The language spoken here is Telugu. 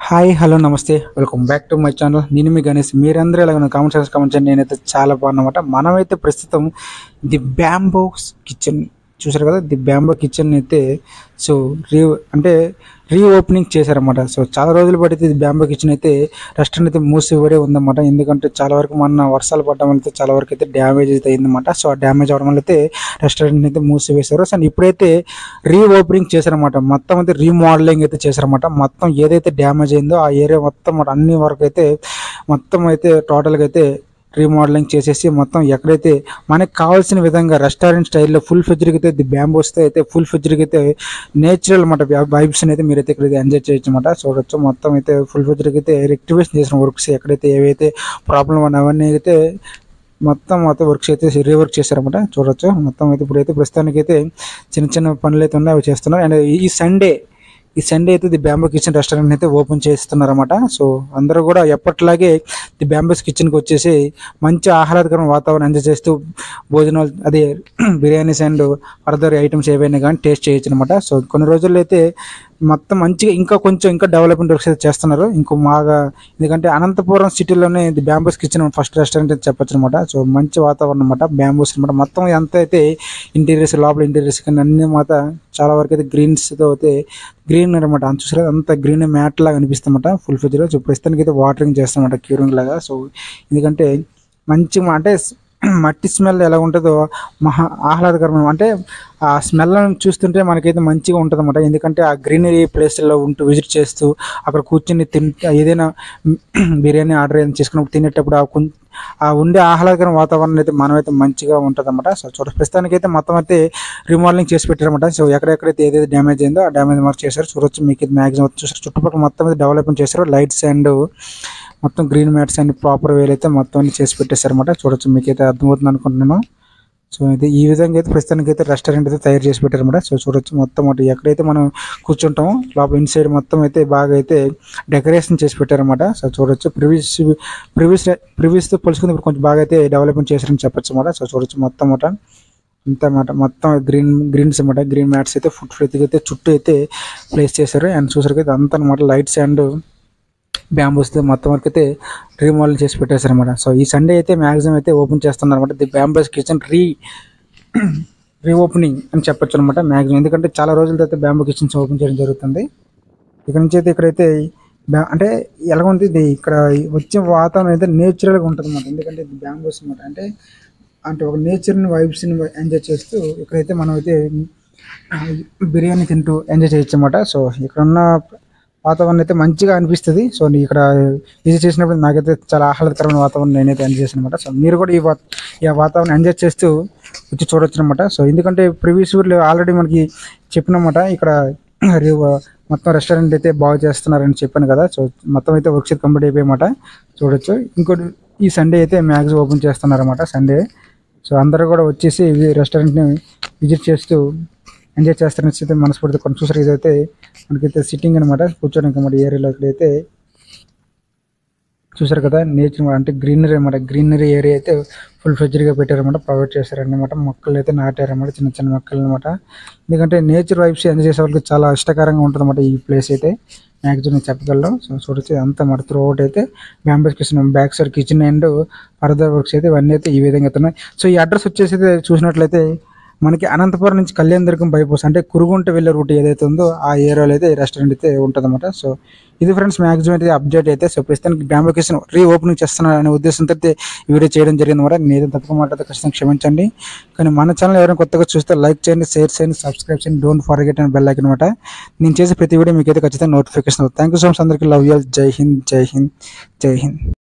హాయ్ హలో నమస్తే welcome back to my channel నేను మీ గణేష్ మీరందరూ ఎలాగ కామెంట్ సెక్షన్ కామెంట్ చేయండి నేనైతే చాలా బాగున్నమాట మనమైతే ప్రస్తుతం ది బ్యాంబో కిచెన్ చూసారు కదా ది బ్యాంబో కిచెన్ అయితే సో రీ అంటే రీ ఓపెనింగ్ చేశారన్నమాట సో చాలా రోజులు పడితే ఇది బ్యాంబో కిచెన్ అయితే రెస్టారెంట్ అయితే మూసిపడే ఉందన్నమాట ఎందుకంటే చాలా వరకు మొన్న వర్షాలు పడడం వల్ల అయితే చాలా వరకు అయితే డ్యామేజ్ అయితే అయిందన్నమాట సో ఆ డ్యామేజ్ అవడం వల్ల అయితే రెస్టారెంట్ అయితే మూసివేశారు సో ఇప్పుడైతే రీ ఓపెనింగ్ చేశారన్నమాట మొత్తం అయితే రీమోడలింగ్ అయితే చేశారన్నమాట మొత్తం ఏదైతే డ్యామేజ్ అయిందో ఆ ఏరియా మొత్తం మాట అన్ని వరకు అయితే మొత్తం అయితే టోటల్గా అయితే రీమోడలింగ్ చేసేసి మొత్తం ఎక్కడైతే మనకి కావాల్సిన విధంగా రెస్టారెంట్ స్టైల్లో ఫుల్ ఫెజ్రికి అయితే ది బ్యాంబోస్తో అయితే ఫుల్ ఫెజ్రికి అయితే నేచురల్ అనమాట వైబ్స్ అయితే మీరైతే ఇక్కడైతే ఎంజాయ్ చేయొచ్చు అనమాట చూడొచ్చు మొత్తం అయితే ఫుల్ ఫెజ్రికి అయితే రెక్టివేషన్ చేసిన వర్క్స్ ఎక్కడైతే ఏవైతే ప్రాబ్లం ఉన్నాయి అవన్నీ అయితే మొత్తం మొత్తం వర్క్స్ అయితే రీవర్క్ చేశారన్నమాట చూడొచ్చు మొత్తం అయితే ఇప్పుడైతే ప్రస్తుతానికి అయితే చిన్న చిన్న పనులు అయితే ఉన్నాయి అవి చేస్తున్నారు అండ్ ఈ సండే ఈ సండే అయితే ది బ్యాంబో కిచెన్ రెస్టారెంట్ అయితే ఓపెన్ చేస్తున్నారన్నమాట సో అందరూ కూడా ఎప్పటిలాగే ది బ్యాంబోస్ కిచెన్కి వచ్చేసి మంచి ఆహ్లాదకరమైన వాతావరణం ఎంజాయ్ చేస్తూ భోజనాలు అదే బిర్యానీస్ అండ్ ఫర్దర్ ఐటమ్స్ ఏవైనా కానీ టేస్ట్ చేయొచ్చు అనమాట సో కొన్ని రోజుల్లో అయితే మొత్తం మంచిగా ఇంకా కొంచెం ఇంకా డెవలప్మెంట్ వర్క్స్ అయితే చేస్తున్నారు ఇంకో బాగా ఎందుకంటే అనంతపురం సిటీలోనే ఇది బ్యాంబోస్ కిచెన్ ఫస్ట్ రెస్టారెంట్ అయితే చెప్పొచ్చు అనమాట సో మంచి వాతావరణం అనమాట బ్యాంబోస్ అనమాట మొత్తం ఎంత అయితే ఇంటీరియర్స్ లోపల ఇంటీరియర్స్ కానీ అన్ని మాట చాలా వరకు అయితే గ్రీన్స్తో అయితే గ్రీన్ అనమాట అంత చూసారు అంత గ్రీన్ మ్యాట్ లాగా అనిపిస్తుందన్నమాట ఫుల్ ఫ్రిడ్జ్లో సో ప్రస్తుతానికి అయితే వాటరింగ్ చేస్తామన్నమాట క్యూరింగ్ లాగా సో ఎందుకంటే మంచి మా- అంటే మట్టి స్మెల్ ఎలా ఉంటుందో మహా ఆహ్లాదకరమైన అంటే ఆ స్మెల్ చూస్తుంటే మనకైతే మంచిగా ఉంటుంది అనమాట ఎందుకంటే ఆ గ్రీనరీ ప్లేస్లో ఉంటూ విజిట్ చేస్తూ అక్కడ కూర్చొని తింటే ఏదైనా బిర్యానీ ఆర్డర్ ఏదైనా చేసుకున్నప్పుడు తినేటప్పుడు ఆ కొంచెం ఆ ఉండే ఆహ్లాదకరమైన వాతావరణం అయితే మనమైతే మంచిగా ఉంటుంది అనమాట సో చూడ ప్రస్తుతానికి అయితే మొత్తం అయితే రీమోడలింగ్ చేసి పెట్టారన్నమాట సో ఎక్కడెక్కడైతే ఏదైతే డ్యామేజ్ అయిందో ఆ డ్యామేజ్ మార్క్ చేశారు చూడొచ్చు మీకు ఇది మ్యాక్సిమం చూసారు చుట్టుపక్కల మొత్తం అయితే డెవలప్మెంట్ చేశారు లైట్స్ అండ్ మొత్తం గ్రీన్ మ్యాట్స్ అన్ని ప్రాపర్ వేలు అయితే మొత్తం అన్ని చేసి పెట్టేశారన్నమాట చూడొచ్చు మీకైతే అర్థమవుతుంది అనుకుంటున్నాను సో ఇది ఈ విధంగా అయితే ప్రస్తుతానికి అయితే రెస్టారెంట్ అయితే తయారు చేసి పెట్టారన్నమాట సో చూడొచ్చు మొత్తం అటు ఎక్కడైతే మనం కూర్చుంటామో లోపల ఇన్సైడ్ మొత్తం అయితే బాగా అయితే డెకరేషన్ చేసి పెట్టారన్నమాట సో చూడొచ్చు ప్రివియస్ ప్రివియస్ ప్రివియస్తో పోల్చుకుంటే ఇప్పుడు కొంచెం బాగా అయితే డెవలప్మెంట్ చేశారని చెప్పొచ్చు అన్నమాట సో చూడొచ్చు మొత్తం అన్నమాట అంతే అన్నమాట మొత్తం గ్రీన్ గ్రీన్స్ అన్నమాట గ్రీన్ మ్యాట్స్ అయితే ఫుడ్ ఫ్రీగా అయితే చుట్టూ అయితే ప్లేస్ చేశారు అండ్ చూసారు అయితే అంతా అనమాట లైట్స్ అండ్ బ్యాంబూస్ మొత్తం వరకు అయితే రీమోడల్ చేసి పెట్టేశారు అనమాట సో ఈ సండే అయితే మ్యాక్సిమం అయితే ఓపెన్ చేస్తున్నారు అనమాట the bamboos kitchen re reopening అని చెప్పొచ్చు అనమాట మ్యాక్సిమం ఎందుకంటే చాలా రోజుల తర్వాత బ్యాంబూ కిచెన్స్ ఓపెన్ చేయడం జరుగుతుంది ఇక్కడ నుంచి అయితే ఇక్కడైతే బ్యా- అంటే ఎలా ఉంది ఇది ఇక్కడ వచ్చే వాతావరణం అయితే నేచురల్గా ఉంటుంది అనమాట ఎందుకంటే ఇది బ్యాంబూస్ అనమాట అంటే అంటే ఒక నేచర్ని వైబ్స్ని ఎంజాయ్ చేస్తూ ఇక్కడైతే మనం అయితే ఆ, బిర్యానీ తింటూ ఎంజాయ్ చేయొచ్చు అనమాట సో ఇక్కడ ఉన్న వాతావరణం అయితే మంచిగా అనిపిస్తుంది సో నీ ఇక్కడ విజిట్ చేసినప్పుడు నాకైతే చాలా ఆహ్లాదకరమైన వాతావరణం నేనైతే ఎంజాయ్ చేశాను అనమాట సో మీరు కూడా ఈ వా ఈ వాతావరణం ఎంజాయ్ చేస్తూ వచ్చి చూడొచ్చు అనమాట సో ఎందుకంటే ప్రీవియస్ ఊర్లో ఆల్రెడీ మనకి చెప్పినమాట ఇక్కడ రి- మొత్తం రెస్టారెంట్ అయితే బాగా చేస్తున్నారని చెప్పాను కదా సో మొత్తం అయితే వర్క్ కంప్లీట్ అయిపోయామాట చూడొచ్చు ఇంకోటి ఈ సండే అయితే మ్యాక్స్ ఓపెన్ చేస్తున్నారన్నమాట సండే సో అందరూ కూడా వచ్చేసి ఈ రెస్టారెంట్ని విజిట్ చేస్తూ ఎంజాయ్ చేస్తారని అయితే మనస్ఫూర్తి కొన్ని చూసారు ఇదైతే మనకైతే సిట్టింగ్ అనమాట కూర్చోడానికి అన్నమాట ఏరియాలో ఇక్కడైతే చూసారు కదా నేచర్ అంటే గ్రీనరీ అనమాట గ్రీనరీ ఏరియా అయితే ఫుల్ ఫ్లెడ్జ్గా పెట్టారన్నమాట ప్రొవైడ్ చేశారన్నమాట మొక్కలు అయితే నాటారన్నమాట చిన్న చిన్న మొక్కలు అనమాట ఎందుకంటే నేచర్ వైబ్స్ ఎంజాయ్ చేసే వాళ్ళకి చాలా ఇష్టకరంగా ఉంటుంది అనమాట ఈ ప్లేస్ అయితే మ్యాక్సిమం నేను చెప్పగలను సో చూడొచ్చు అంతా మన త్రూ అవుట్ అయితే bamboos kitchen back side kitchen and further works అయితే ఇవన్నీ అయితే ఈ విధంగా అవుతున్నాయి సో ఈ అడ్రస్ వచ్చేసి అయితే చూసినట్లయితే మనకి అనంతపురం నుంచి కళ్యాణ దుర్గం బైపాస్ అంటే కురుగుంట వెళ్ళే రూట్ ఏదైతే ఉందో ఆ ఏరియాలో అయితే ఈ రెస్టారెంట్ అయితే ఉంటుందన్నమాట సో ఇది ఫ్రెండ్స్ మ్యాక్సిమం అయితే అప్డేట్ అయితే సో ప్రస్తుతానికి బ్యాంబో కిచెన్ రీ ఓపెనింగ్ చేస్తున్నా అనే ఉద్దేశంతో అయితే ఈ వీడియో చేయడం జరిగింది మరి నేను ఏదైనా తప్పుగా మాట్లాడితే ఖచ్చితంగా క్షమించండి కానీ మన ఛానల్ ఎవరైనా కొత్తగా చూస్తే లైక్ చేయండి షేర్ చేయండి సబ్స్క్రైబ్ చేయండి don't forget and bell icon అనమాట నేను చేసే ప్రతి వీడియో మీకు అయితే ఖచ్చితంగా notification thank you so much అందరికీ లవ్ యూ జై హింద్ జై హింద్ జై హింద్